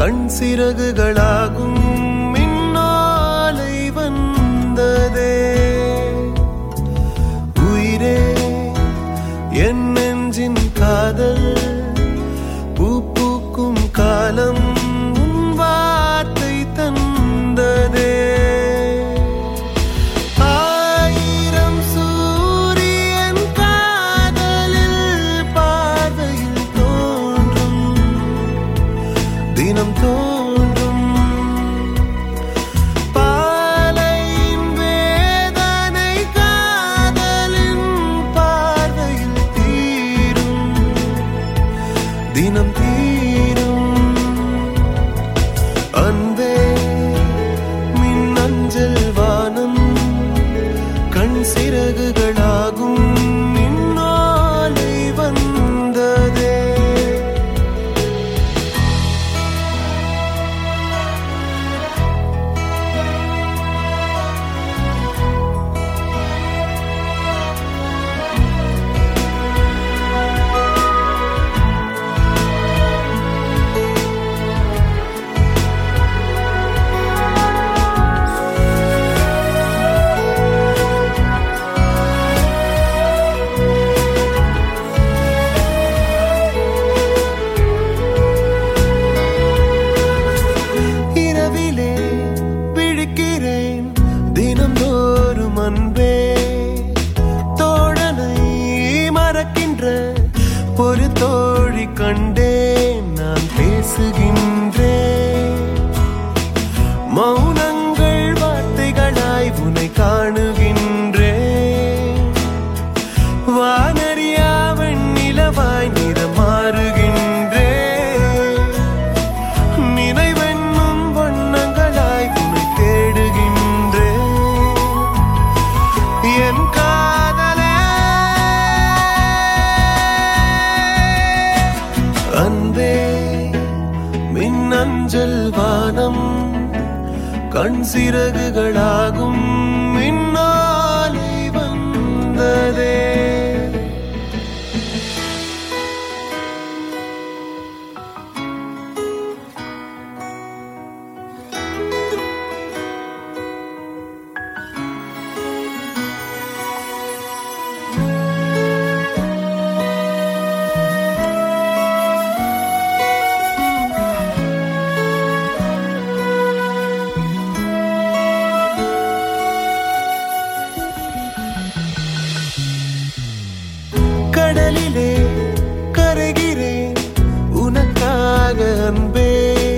கண் சிறகுகளாகும் மின்னாலை வந்ததே உயிரே என் நெஞ்சின் காதல் பூ பூக்கும் காலம் உன் வார்த்தை தந்ததே ஆயிரம் சூரியன் காதலில் பார்வையில் தோன்றும் தினம் தோன்றும் பாலையின் வேதனை காதலின் பார்வையில் தீரும் தினம் தீரும் அன்பே மின்னஞ்சல் வானம் கண் சிறகுகளாகும் இந்நாளை வந்ததே இரவிலே விழிக்கிறேன் தினம்தோறும் அன்பே தோழனை மறக்கின்ற ஒரு தோழி கண்டேன் நான் பேசுகின்றேன் மௌனங்கள் வார்த்தைகளாய் உன்னை காணுகின்றேன் வானறியா வெண்ணிலவாய் நிறம் மாறுகின்றேன் நினைவென்னும் வண்ணங்களாய் உன்னை தேடுகின்றேன் என் காதலே அன்பே மின்னஞ்சல் வானம் கண் சிறகுகளாகும் மின்னாலை வந்ததே கடலிலே கரைகிறேன் உனக்காக அன்பே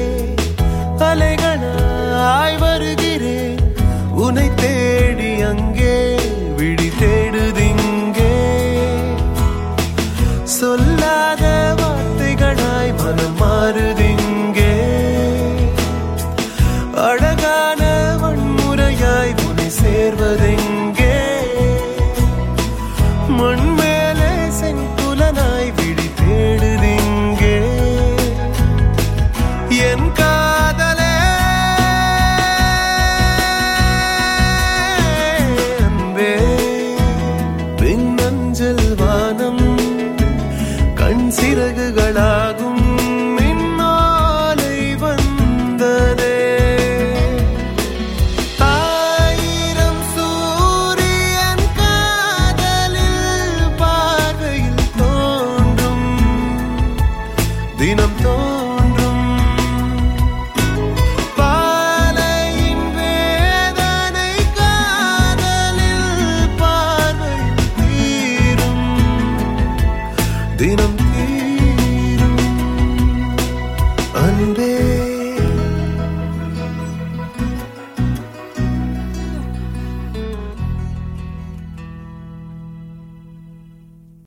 அலைகளாய் வருகிறேன் உன்னை தேடி அங்கே விழி தேடுதிங்கே சொல்லாத வார்த்தைகளாய் மனம் மாறுதிங்கே அழகான வன்முறையாய் உன்னை சேர்வதெங்கே மண் மேலே செங்குலனாய் விழி தேடுதிங்கே என் காதலே அன்பே பின்னஞ்சல் வானம் கண் சிறகுகளாகும் மின்னாலை வந்ததே ஆயிரம் சூரியன் காதலில் பார்வையில் தோன்றும் தினம் தோன்றும் பாலையின் வேதனை காதலில் பார்வையில் தீரும் தினம் தீரும் அன்பே